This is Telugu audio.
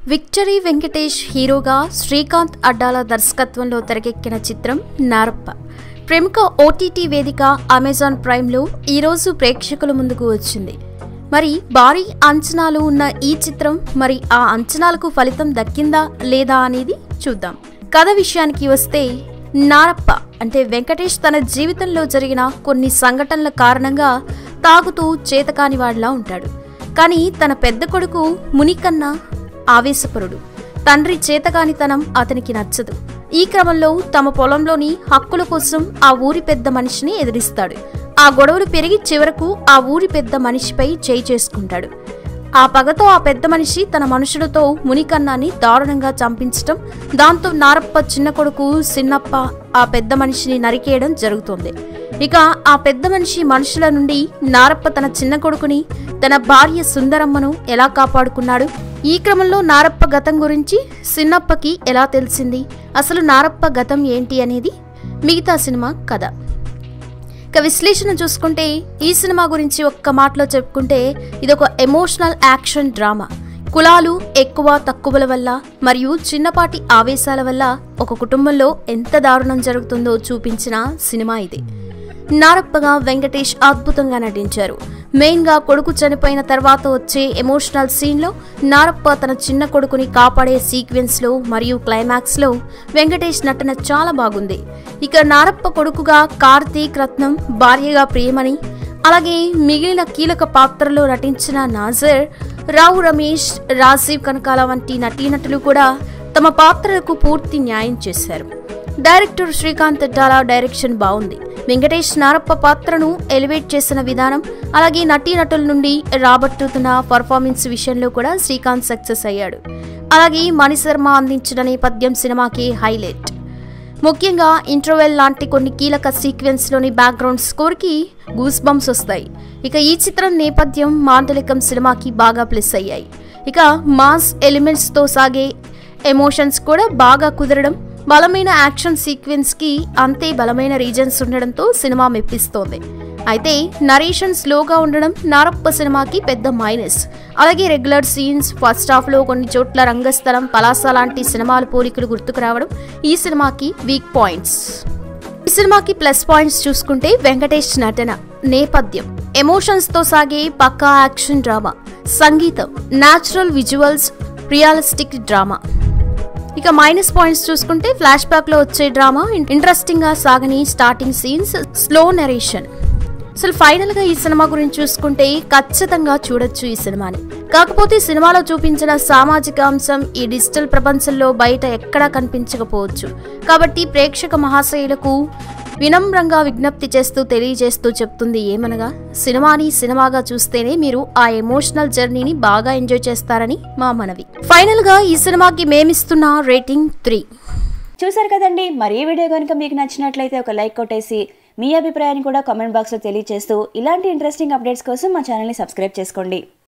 విక్టరీ వెంకటేష్ హీరోగా శ్రీకాంత్ అడ్డాల దర్శకత్వంలో తెరకెక్కిన చిత్రం నారప్ప ప్రముఖ ఓటీటీ వేదిక అమెజాన్ ప్రైమ్లో ఈరోజు ప్రేక్షకుల ముందుకు వచ్చింది మరి భారీ అంచనాలు ఉన్న ఈ చిత్రం మరి ఆ అంచనాలకు ఫలితం దక్కిందా లేదా అనేది చూద్దాం కథ విషయానికి వస్తే నారప్ప అంటే వెంకటేష్ తన జీవితంలో జరిగిన కొన్ని సంఘటనల కారణంగా తాగుతూ చేతకాని వాడిలా ఉంటాడు కానీ తన పెద్ద కొడుకు మునికన్నా ఆవేశపరుడు తండ్రి చేతకానితనం అతనికి నచ్చదు ఈ క్రమంలో తమ పొలంలోని హక్కుల కోసం ఆ ఊరి పెద్ద మనిషిని ఎదిరిస్తాడు ఆ గొడవలు పెరిగి చివరకు ఆ ఊరి పెద్ద మనిషిపై చేయి చేసుకుంటాడు ఆ పగతో ఆ పెద్ద మనిషి తన మనుషులతో మునికన్నాన్ని దారుణంగా చంపించటం దాంతో నారప్ప చిన్న కొడుకు సిన్నప్ప ఆ పెద్ద మనిషిని నరికేయడం జరుగుతుంది ఇక ఆ పెద్ద మనిషి మనుషుల నుండి నారప్ప తన చిన్న కొడుకుని తన భార్య సుందరమ్మను ఎలా కాపాడుకున్నాడు ఈ క్రమంలో నారప్ప గతం గురించి సిన్నప్పకి ఎలా తెలిసింది అసలు నారప్ప గతం ఏంటి అనేది మిగతా సినిమా కథ ఇక విశ్లేషణ చూసుకుంటే ఈ సినిమా గురించి ఒక్క మాటలో చెప్పుకుంటే ఇదొక ఎమోషనల్ యాక్షన్ డ్రామా కులాలు ఎక్కువ తక్కువల వల్ల మరియు చిన్నపాటి ఆవేశాల వల్ల ఒక కుటుంబంలో ఎంత దారుణం జరుగుతుందో చూపించిన సినిమా ఇది నారప్పగా వెంకటేష్ అద్భుతంగా నటించారు మెయిన్గా కొడుకు చనిపోయిన తర్వాత వచ్చే ఎమోషనల్ సీన్లో నారప్ప తన చిన్న కొడుకుని కాపాడే సీక్వెన్స్లో మరియు క్లైమాక్స్లో వెంకటేష్ నటన చాలా బాగుంది ఇక నారప్ప కొడుకుగా కార్తీక్ రత్నం భార్యగా ప్రియమణి అలాగే మిగిలిన కీలక పాత్రలో నటించిన నాజర్ రావు రమేష్ రాజీవ్ కనకాల వంటి నటీనటులు కూడా తమ పాత్రలకు పూర్తి న్యాయం చేశారు డైరెక్టర్ శ్రీకాంత్ అడ్డాల డైరెక్షన్ బాగుంది వెంకటేష్ నారప్ప పాత్రను ఎలివేట్ చేసిన విధానం అలాగే నటీనటుల నుండి రాబట్టుతున్న పర్ఫార్మెన్స్ విషయంలో కూడా శ్రీకాంత్ సక్సెస్ అయ్యాడు అలాగే మణిశర్మ అందించిన నేపథ్యం సినిమాకి హైలైట్ ముఖ్యంగా ఇంటర్వెల్ లాంటి కొన్ని కీలక సీక్వెన్స్లోని బ్యాక్గ్రౌండ్ స్కోర్కి గూస్ బంప్స్ వస్తాయి ఇక ఈ చిత్రం నేపథ్యం మాండలికం సినిమాకి బాగా ప్లస్ అయ్యాయి ఇక మాస్ ఎలిమెంట్స్తో సాగే ఎమోషన్స్ కూడా బాగా కుదరడం బలమైన యాక్షన్ సీక్వెన్స్కి అంతే బలమైన రీజన్స్ ఉండడంతో సినిమా మెప్పిస్తోంది అయితే నరేషన్ స్లోగా ఉండడం నారప్ప సినిమాకి పెద్ద మైనస్ అలాగే రెగ్యులర్ సీన్స్ ఫస్ట్ హాఫ్లో కొన్ని చోట్ల రంగస్థలం పలాస లాంటి సినిమాల పోలికలు గుర్తుకు రావడం ఈ సినిమాకి వీక్ పాయింట్స్ ఈ సినిమాకి ప్లస్ పాయింట్స్ చూసుకుంటే వెంకటేష్ నటన నేపథ్యం ఎమోషన్స్తో సాగే పక్కా యాక్షన్ డ్రామా సంగీతం న్యాచురల్ విజువల్స్ రియలిస్టిక్ డ్రామా ఇక మైనస్ పాయింట్స్ చూసుకుంటే ఫ్లాష్ బ్యాక్ లో వచ్చే డ్రామా ఇంట్రెస్టింగ్ గా సాగని స్టార్టింగ్ సీన్స్ స్లో నరేషన్ అసలు ఫైనల్ గా ఈ సినిమా గురించి చూసుకుంటే ఖచ్చితంగా చూడొచ్చు ఈ సినిమాని కాకపోతే సినిమాలో చూపించిన సామాజిక అంశం ఈ డిజిటల్ ప్రపంచంలో బయట ఎక్కడా కనిపించకపోవచ్చు కాబట్టి ప్రేక్షక మహాశయులకు వినమ్రంగా విజ్ఞప్తి చేస్తూ తెలియజేస్తూ చెప్తుంది ఏమనగా సినిమాని సినిమాగా చూస్తేనే మీరు ఆ ఎమోషనల్ జర్నీని బాగా ఎంజాయ్ చేస్తారని మా మనవి ఫైనల్ గా ఈ సినిమాకి మేమిస్తున్న రేటింగ్ త్రీ చూసారు కదండి మరి ఈ వీడియో కనుక మీకు నచ్చినట్లయితే ఒక లైక్ కొట్టేసి మీ అభిప్రాయాన్ని కూడా కామెంట్ బాక్స్లో తెలియజేస్తూ ఇలాంటి ఇంట్రెస్టింగ్ అప్డేట్స్ కోసం మా ఛానల్ని సబ్స్క్రైబ్ చేసుకోండి